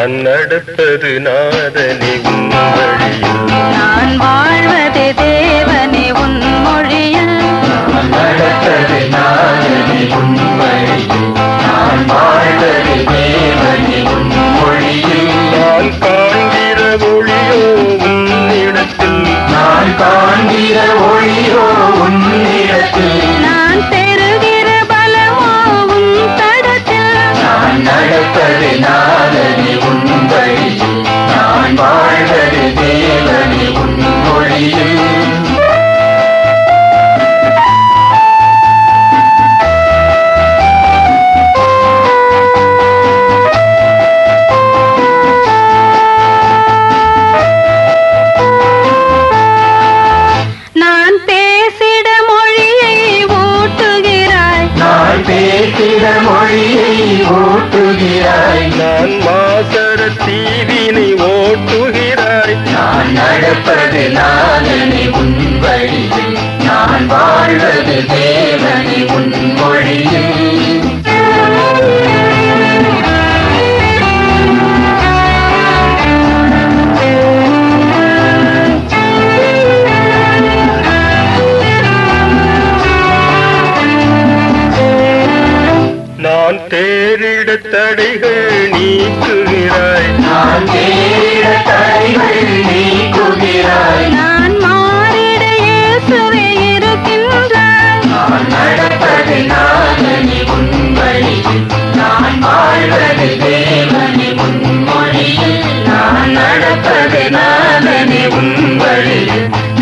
நான் நடப்பது நாதனே உன் வழியில் நான் வாழ்வது தேவனே உன் மொழியில் நடத்தது நாதனே உன் வழியில் நான் வாழ்வது தேவனே உன் மொழியில் நான் காண்கிற ஒளியோ உன்னிடத்தில் நான் காண்கிற ஒளியோ உன்னிடத்தில் நான் பெறுகிற பலமோ உன் தடத்தில் நான் நடப்பது நாதனே உன் வழியில் நான் வாழ்வது தேவனே உன் மொழியில் நான் பேசிட மொழியை ஊட்டுகிறாய் நான் பேசிட மொழியை ஊட்டுகிறாய் நான் மாசர தீவினை ஓட்டுகிறாய் நான் நடப்பது நாதனே உன் வழியில் நான் வாழ்வது தேவனே உன் மொழியில் நான் தேரிட தடைகள் நீக்குகிறாய் நான் தேட தடைகள் நீக்குகிறாய் நான் மாறிட இயேசுவே இருக்கின்றாய் நான் நடப்பது நாதனே உன் வழியில் நான் வாழ்வது தேவனே உன் மொழியில் நான் நடப்பது நாதனே உன் வழியில்